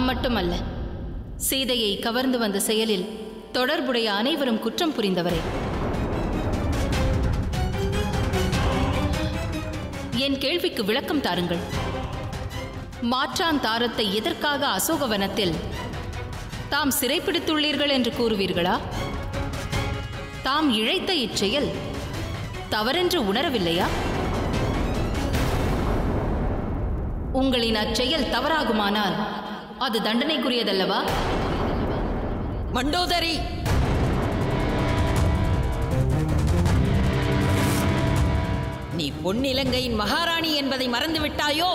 மட்டுமல்ல சீதையை கவர்ந்து வந்த செயலில் தொடர்புடைய அனைவரும் குற்றம் புரிந்தவரே என் கேள்விக்கு விளக்கம் தாருங்கள் மாற்றான் தாரத்தை எதற்காக அசோகவனத்தில் தாம் சிறைப்பிடித்துள்ளீர்கள் என்று கூறுவீர்களா தாம் இழைத்த இச்செயல் தவறென்று உணரவில்லையா உங்களின் அச்செயல் தவறாகுமானால் அது தண்டனைக்குரியதல்லவா மண்டோதரி நீ பொன்னிலங்கையின் மகாராணி என்பதை மறந்து விட்டாயோ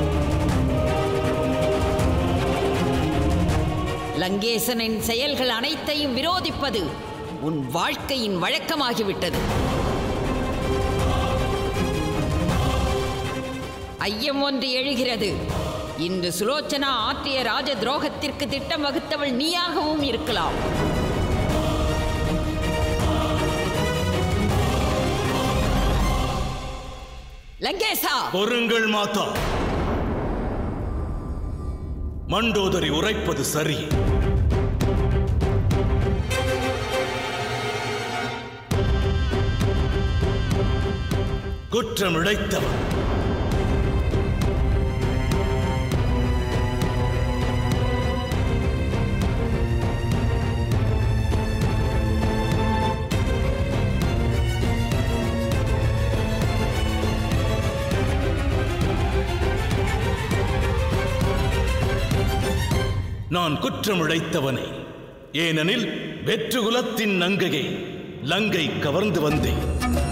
லங்கேசனின் செயல்கள் அனைத்தையும் விரோதிப்பது உன் வாழ்க்கையின் வழக்கமாகிவிட்டது ஐயம் ஒன்று எழுகிறது இன்று சுலோச்சனா ஆற்றிய ராஜ துரோகத்திற்கு திட்டம் வகுத்தவள் நீயாகவும் இருக்கலாம் லங்கேசா பொறுங்கள் மாதா மண்டோதரி உரைப்பது சரி குற்றம் இழைத்தவன் நான் குற்றம் இழைத்தவனே ஏனெனில் வெற்றுகுலத்தின் நங்கையை லங்கை கவர்ந்து வந்தேன்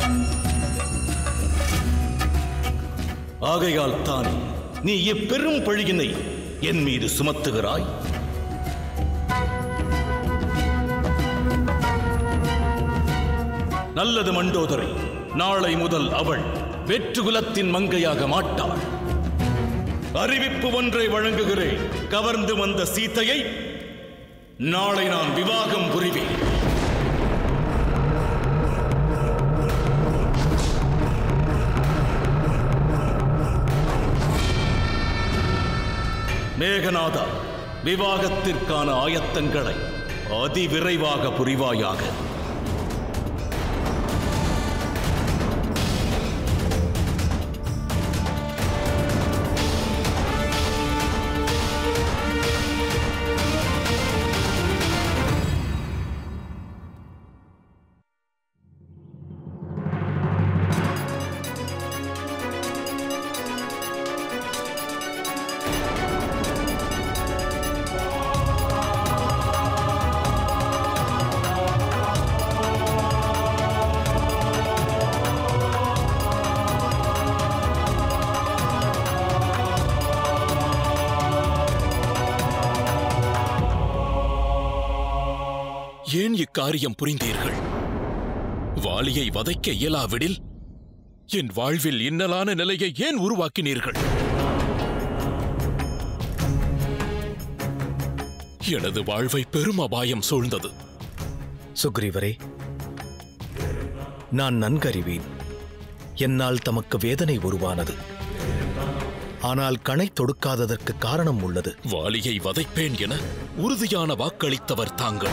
ஆகையால் தானே நீ இப்பெரும் பழியினை என் மீது சுமத்துகிறாய் நல்லது மண்டோதரி நாளை முதல் அவள் வெற்றுகுலத்தின் மங்கையாக மாட்டாள் அறிவிப்பு ஒன்றை வழங்குகிறேன் கவர்ந்து வந்த சீதையை நாளை நான் விவாகம் புரிவேன் மேகநாதா விவாகத்திற்கான ஆயத்தங்களை அதிவிரைவாக புரிவாயாக ஏன் இக்காரியம் புரிந்தீர்கள் வாலியை வதைக்க இயலாவிடில் என் வாழ்வில் இன்னலான நிலையை ஏன் உருவாக்கினீர்கள் எனது வாழ்வை பெரும் அபாயம் சூழ்ந்தது சுக்ரீவரே நான் நன்கறிவேன் என்னால் தமக்கு வேதனை உருவானது ஆனால் கணை தொடுக்காததற்கு காரணம் உள்ளது வாலியை வதைப்பேன் என உறுதியான வாக்களித்தவர் தாங்கள்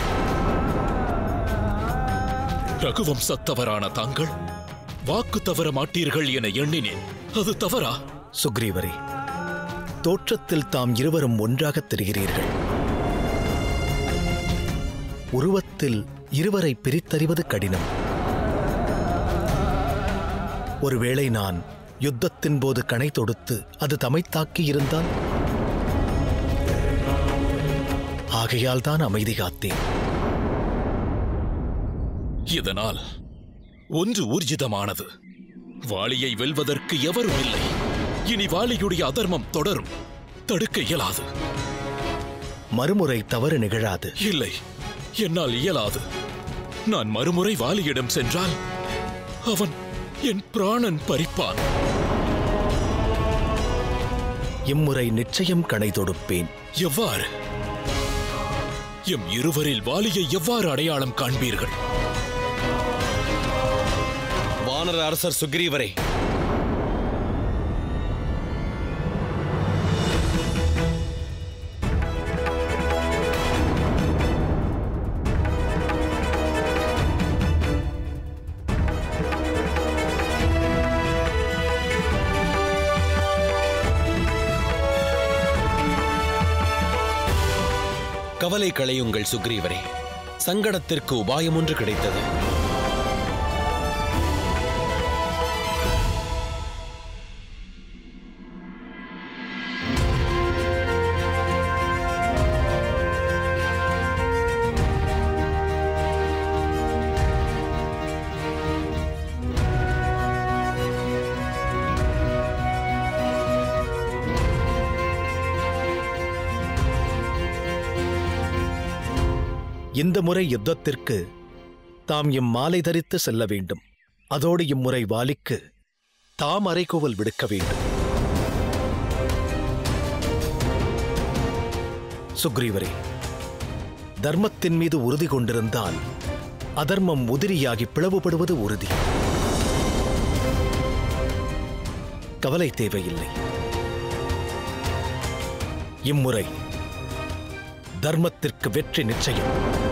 ரகுவம்சத்தவரான தாங்கள் வாக்கு தவற மாட்டீர்கள் என எண்ணினேன் அது தவறா சுக்ரீவரே தோற்றத்தில் தாம் இருவரும் ஒன்றாகத் தெரிகிறீர்கள் உருவத்தில் இருவரை பிரித்தறிவது கடினம் ஒருவேளை நான் யுத்தத்தின் போது கணை தொடுத்து அது தமை தாக்கி இருந்தால் ஆகையால் தான் அமைதி காத்தேன் இதனால் ஒன்று ஊர்ஜிதமானது வாலியை வெல்வதற்கு எவரும் இல்லை இனி வாலியுடைய அதர்மம் தொடரும் தடுக்க இயலாது மறுமுறை தவறு நிகழாது இல்லை என்னால் இயலாது நான் மறுமுறை வாலியிடம் சென்றால் அவன் என் பிராணன் பறிப்பான் இம்முறை நிச்சயம் கணை தொடுப்பேன் எவ்வாறு எம் இருவரில் வாலியை எவ்வாறு அடையாளம் காண்பீர்கள் வானர அரசர் சுக்ரீவரே கவலை களையுங்கள் சுக்ரீவரே சங்கடத்திற்கு உபாயம் ஒன்று கிடைத்தது இந்த முறை யுத்தத்திற்கு தாம் இம்மாலை தரித்து செல்ல வேண்டும் அதோடு இம்முறை வாலிக்கு தாம் அறைகோவல் விடுக்க வேண்டும் சுக்ரீவரே தர்மத்தின் மீது உறுதி கொண்டிருந்தால் அதர்மம் உதிரியாகி பிளவுபடுவது உறுதி கவலை தேவையில்லை இம்முறை தர்மத்திற்கு வெற்றி நிச்சயம்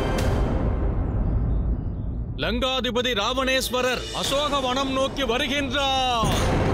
லங்காதிபதி ராவணேஸ்வரர் அசோகவனம் நோக்கி வருகின்றார்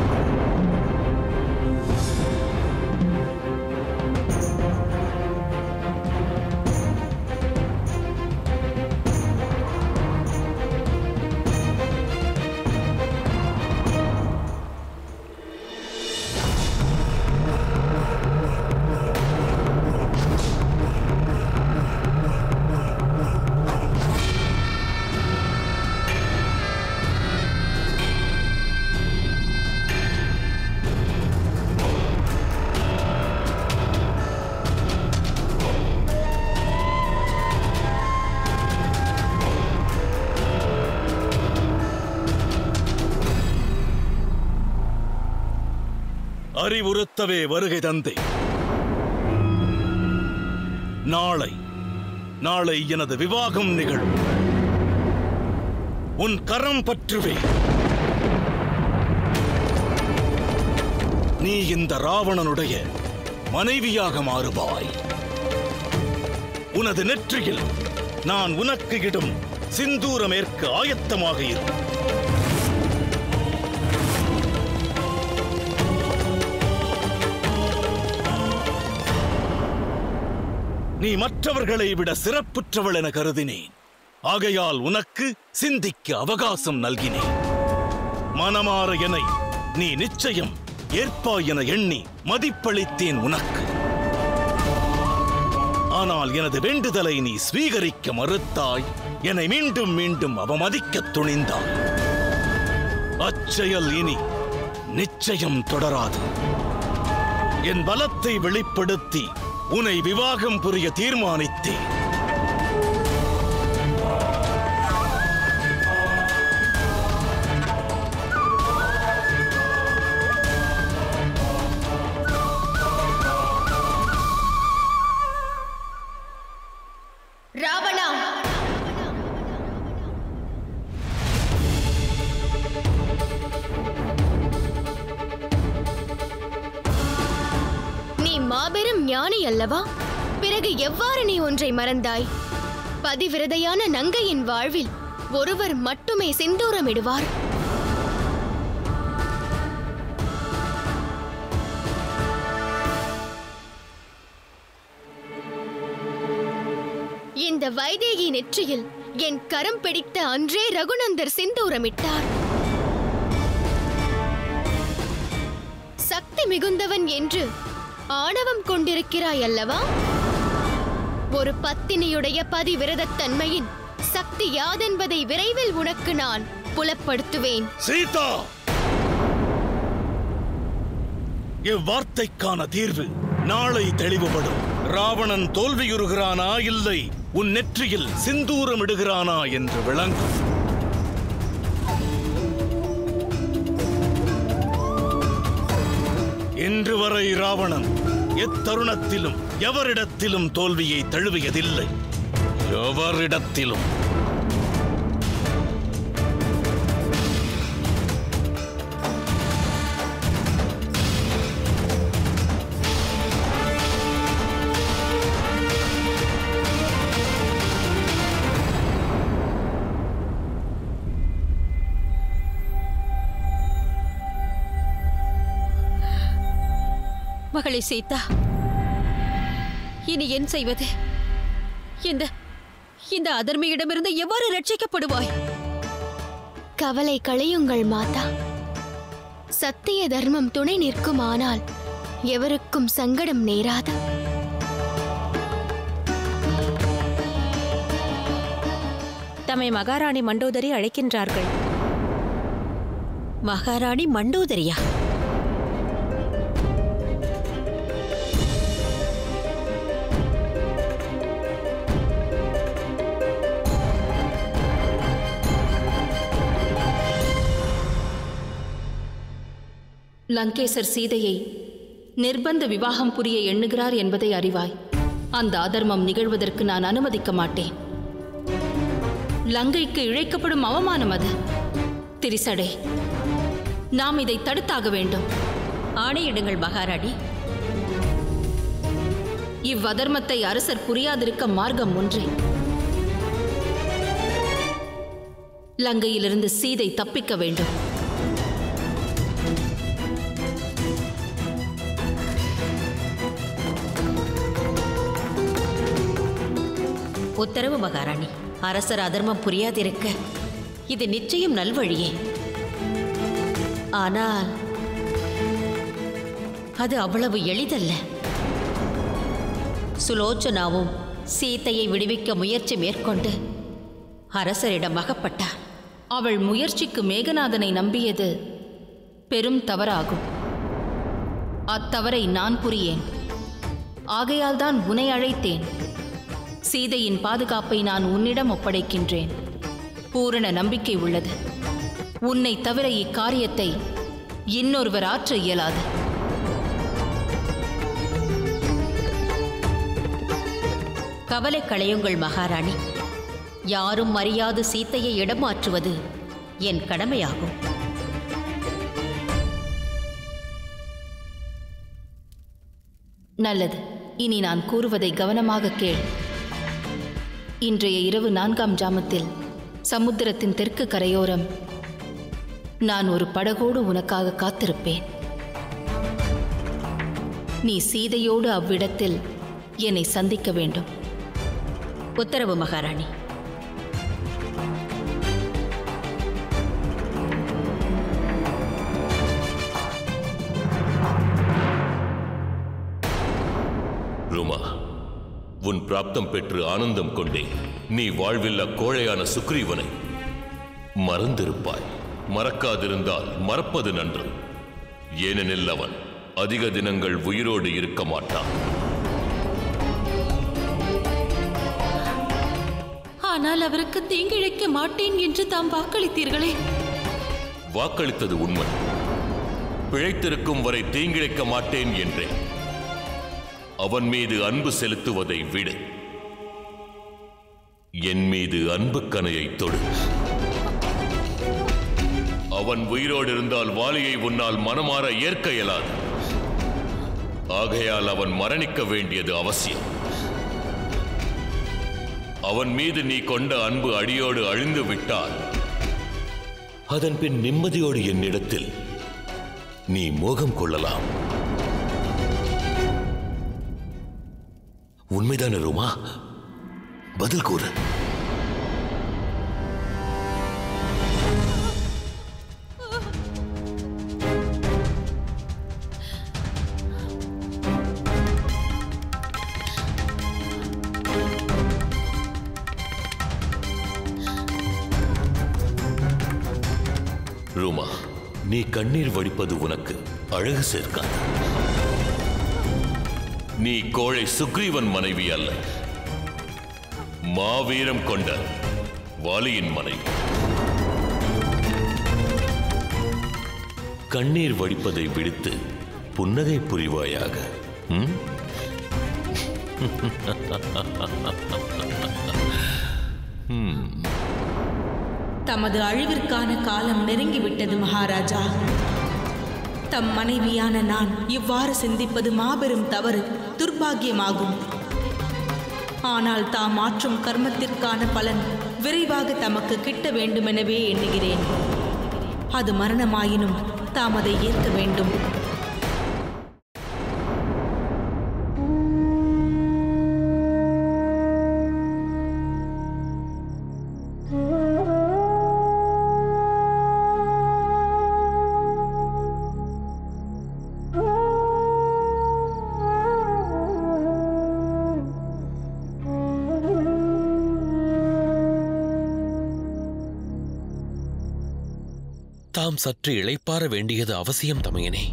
அறிவுறுத்தவே வருகை தந்தை நாளை நாளை எனது விவாகம் நிகழும் உன் கரம் பற்றுவே நீ இந்த ராவணனுடைய மனைவியாக மாறுவாய் உனது நெற்றியில் நான் உனக்கு இடும் சிந்தூரமேற்க ஆயத்தமாக இரு நீ மற்றவர்களை விட சிறப்புற்றவள் என கருதினேன் ஆகையால் உனக்கு சிந்திக்க அவகாசம் நல்கினேன் மனமாற எனை நீ நிச்சயம் ஏற்பாய் என எண்ணி மதிப்பளித்தேன் உனக்கு ஆனால் எனது வேண்டுதலை நீ ஸ்வீகரிக்க மறுத்தாய் என்னை மீண்டும் மீண்டும் அவமதிக்கத் துணிந்தாய் அச்செயல் இனி நிச்சயம் தொடராது என் பலத்தை வெளிப்படுத்தி உன்னை விவாகம் புரிய தீர்மானித்தேன் ராவணா நீ மாபெரும் ஞானி அல்லவா பிறகு எவ்வாறு நீ ஒன்றை மறந்தாய் பதிவிரதையான நங்கையின் வாழ்வில் ஒருவர் மட்டுமே செந்தூரமிடுவார் இந்த வைதேகி நெற்றியில் என் கரம் பிடித்த அன்றே ரகுநந்தர் சிந்தூரமிட்டார் சக்தி மிகுந்தவன் என்று ஆணவம் கொண்டிருக்கிறாய் அல்லவா ஒரு பத்தினியுடைய பதிவிரதத்தன்மையின் சக்தி யாதென்பதை விரைவில் உனக்கு நான் புலப்படுத்துவேன் சீதா இவ்வார்த்தைக்கான தீர்வு நாளை தெளிவுபடும் ராவணன் தோல்வியுறுகிறானா இல்லை உன் நெற்றியில் சிந்தூரம் இடுகிறானா என்று விளங்கும் இன்று வரை ராவணன் எத்தருணத்திலும் எவரிடத்திலும் தோல்வியை தழுவியதில்லை எவரிடத்திலும் மகளே சீதா இனி என் செய்வது இந்த இந்த அதர்மியிடமிருந்து எவ்வாறு ரட்சிக்கப்படுவாய் கவலை களையுங்கள் மாதா சத்திய தர்மம் துணை நிற்குமானால் எவருக்கும் சங்கடம் நேராது தம்மை மகாராணி மண்டோதரி அழைக்கின்றார்கள் மகாராணி மண்டோதரியா லங்கேசர் சீதையை நிர்பந்த விவாகம் புரிய எண்ணுகிறார் என்பதை அறிவாய் அந்த அதர்மம் நிகழ்வதற்கு நான் அனுமதிக்க மாட்டேன் லங்கைக்கு இழைக்கப்படும் அவமானம் அது திரிசடே நாம் இதை தடுத்தாக வேண்டும் ஆணையிடுங்கள் மகாராணி இவ்வதர்மத்தை அரசர் புரியாதிருக்க மார்க்கம் ஒன்றே லங்கையிலிருந்து சீதை தப்பிக்க வேண்டும் உத்தரவு மகாராணி அரசர் அதர்மம் புரியாதிருக்க இது நிச்சயம் நல்வழியே ஆனால் அது அவ்வளவு எளிதல்ல சுலோச்சனாவும் சீத்தையை விடுவிக்க முயற்சி மேற்கொண்டு அரசரிடம் அகப்பட்டார் அவள் முயற்சிக்கு மேகநாதனை நம்பியது பெரும் தவறாகும் அத்தவறை நான் புரியேன் ஆகையால்தான் உன்னை அழைத்தேன் சீதையின் பாதுகாப்பை நான் உன்னிடம் ஒப்படைக்கின்றேன் பூரண நம்பிக்கை உள்ளது உன்னை தவிர இக்காரியத்தை இன்னொருவர் ஆற்ற இயலாது கவலை களையுங்கள் மகாராணி யாரும் அறியாது சீத்தையை இடமாற்றுவது என் கடமையாகும் நல்லது இனி நான் கூறுவதை கவனமாக கேள் இன்றைய இரவு நான்காம் ஜாமத்தில் சமுத்திரத்தின் தெற்கு கரையோரம் நான் ஒரு படகோடு உனக்காக காத்திருப்பேன் நீ சீதையோடு அவ்விடத்தில் என்னை சந்திக்க வேண்டும் உத்தரவு மகாராணி ருமா உன் பிராப்தம் பெற்று ஆனந்தம் கொண்டே நீ வாழ்வில் அக்கோழையான சுக்ரீவனை மறந்திருப்பாய் மறக்காதிருந்தால் மறப்பது நன்று ஏனெனில் அவன் அதிக தினங்கள் உயிரோடு இருக்க மாட்டான் ஆனால் அவருக்கு தீங்கிழைக்க மாட்டேன் என்று தாம் வாக்களித்தீர்களே வாக்களித்தது உண்மை பிழைத்திருக்கும் வரை தீங்கிழைக்க மாட்டேன் என்றேன் அவன் மீது அன்பு செலுத்துவதை விடு என் மீது அன்பு கனையை தொடு அவன் உயிரோடு இருந்தால் வாலியை உன்னால் மனமாற ஏற்க இயலாது ஆகையால் அவன் மரணிக்க வேண்டியது அவசியம் அவன் மீது நீ கொண்ட அன்பு அடியோடு அழிந்து விட்டால் அதன் பின் நிம்மதியோடு என்னிடத்தில் நீ மோகம் கொள்ளலாம் உண்மைதானே ருமா பதில் கூறு ரூமா நீ கண்ணீர் வடிப்பது உனக்கு அழகு சேர்க்காது நீ கோழை சுக்ரீவன் மனைவி அல்ல மாவீரம் கொண்ட வாலியின் மனைவி கண்ணீர் வடிப்பதை விடுத்து புன்னகை புரிவாயாக ம்? தமது அழிவிற்கான காலம் நெருங்கிவிட்டது மகாராஜா தம் மனைவியான நான் இவ்வாறு சிந்திப்பது மாபெரும் தவறு துர்பாக்கியமாகும் ஆனால் தாம் மாற்றும் கர்மத்திற்கான பலன் விரைவாக தமக்கு கிட்ட வேண்டுமெனவே எண்ணுகிறேன் அது மரணமாயினும் தாம் அதை ஏற்க வேண்டும் தாம் சற்று இளைப்பாற வேண்டியது அவசியம் தமையனே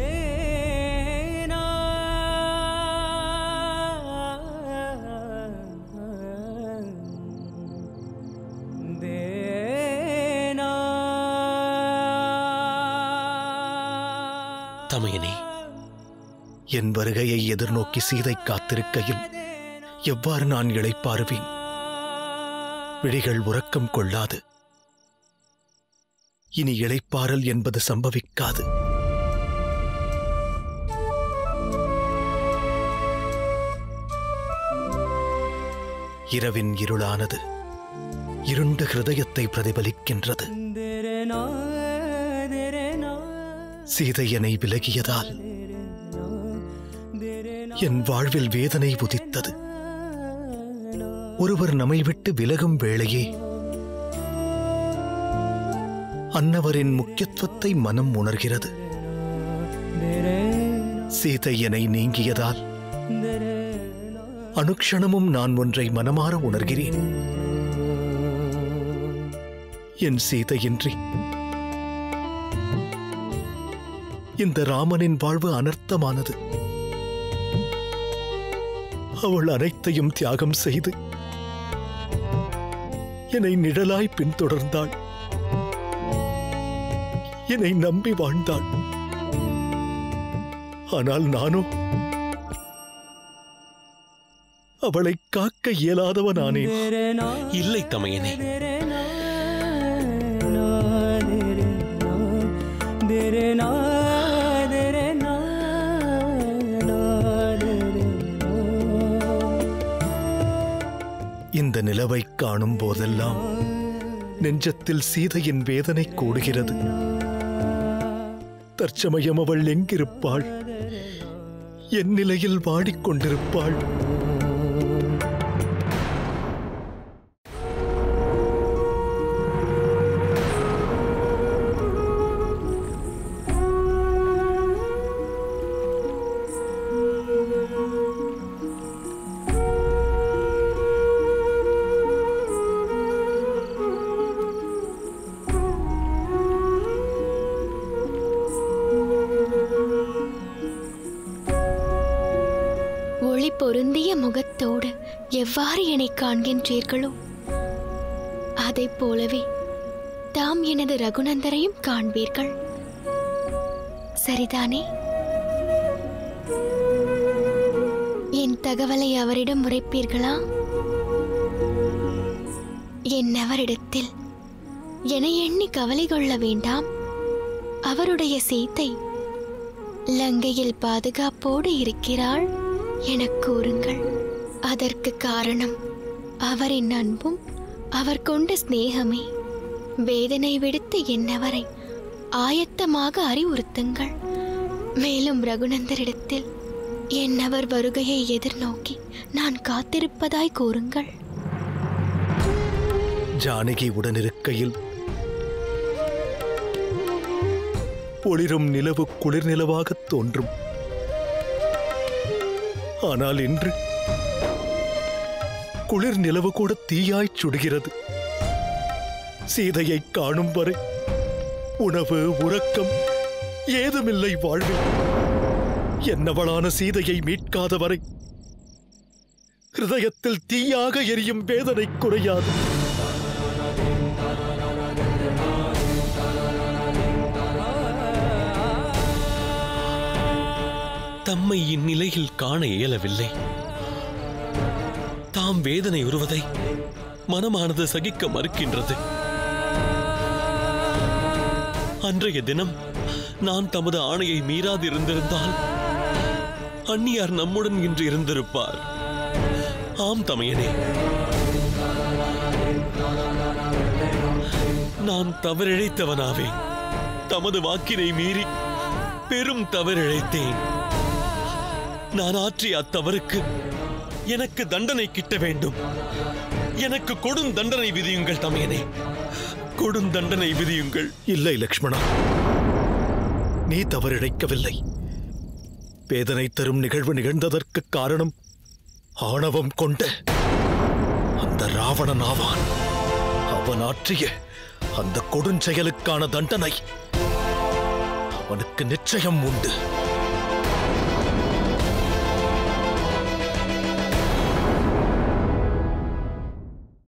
தமையனே என் வருகையை எதிர்நோக்கி சீதை காத்திருக்கையில் எவ்வாறு நான் இளைப்பாறுவேன் விழிகள் உறக்கம் கொள்ளாது இனி இளைப்பாறல் என்பது சம்பவிக்காது இரவின் இருளானது இருண்ட ஹிருதயத்தை பிரதிபலிக்கின்றது சீதை என்னை விலகியதால் என் வாழ்வில் வேதனை உதித்தது ஒருவர் நம்மை விட்டு விலகும் வேளையே அன்னவரின் முக்கியத்துவத்தை மனம் உணர்கிறது சீதை என்னை நீங்கியதால் அனுக்ஷணமும் நான் ஒன்றை மனமாற உணர்கிறேன் என் சீதையின்றி இந்த ராமனின் வாழ்வு அனர்த்தமானது அவள் அனைத்தையும் தியாகம் செய்து என்னை நிழலாய் பின்தொடர்ந்தாள் என்னை நம்பி வாழ்ந்தாள் ஆனால் நானோ அவளை காக்க இயலாதவனானேன் இல்லை தமையனே இந்த நிலவை காணும் போதெல்லாம் நெஞ்சத்தில் சீதையின் வேதனை கூடுகிறது தற்சமயம் அவள் எங்கிருப்பாள் என் நிலையில் வாடிக்கொண்டிருப்பாள் ஒளி பொருந்திய முகத்தோடு எவ்வாறு என்னை காண்கின்றீர்களோ அதைப் போலவே தாம் எனது ரகுநந்தரையும் காண்பீர்கள் சரிதானே என் தகவலை அவரிடம் உரைப்பீர்களா என் அவரிடத்தில் என எண்ணி கவலை கொள்ள வேண்டாம் அவருடைய சீத்தை லங்கையில் பாதுகாப்போடு இருக்கிறாள் எனக் கூறுங்கள் அதற்கு காரணம் அவரின் அன்பும் அவர் கொண்ட சிநேகமே வேதனை விடுத்து என்னவரை ஆயத்தமாக அறிவுறுத்துங்கள் மேலும் ரகுநந்தரிடத்தில் என்னவர் வருகையை எதிர்நோக்கி நான் காத்திருப்பதாய் கூறுங்கள் ஜானகி உடனிருக்கையில் ஒளிரும் நிலவு குளிர் நிலவாகத் தோன்றும் ஆனால் இன்று குளிர் நிலவு கூட தீயாய்ச் சுடுகிறது சீதையை காணும் வரை உணவு உறக்கம் ஏதுமில்லை வாழ்வில் என்னவளான சீதையை மீட்காத வரை ஹிருதயத்தில் தீயாக எரியும் வேதனை குறையாது தம்மை இந்நிலையில் காண இயலவில்லை தாம் வேதனை உறுவதை மனமானது சகிக்க மறுக்கின்றது அன்றைய தினம் நான் தமது ஆணையை மீறாதிருந்திருந்தால் அந்நியார் நம்முடன் இன்று இருந்திருப்பார் ஆம் தமையனே நான் தவறிழைத்தவனாவே தமது வாக்கினை மீறி பெரும் தவறிழைத்தேன் நான் ஆற்றிய அத்தவறுக்கு எனக்கு தண்டனை கிட்ட வேண்டும் எனக்கு கொடும் தண்டனை விதியுங்கள் தமையனே கொடும் தண்டனை விதியுங்கள் இல்லை லக்ஷ்மணா நீ தவறிழைக்கவில்லை வேதனை தரும் நிகழ்வு நிகழ்ந்ததற்கு காரணம் ஆணவம் கொண்ட அந்த ராவணன் ஆவான் அவன் ஆற்றிய அந்த கொடுஞ்செயலுக்கான தண்டனை அவனுக்கு நிச்சயம் உண்டு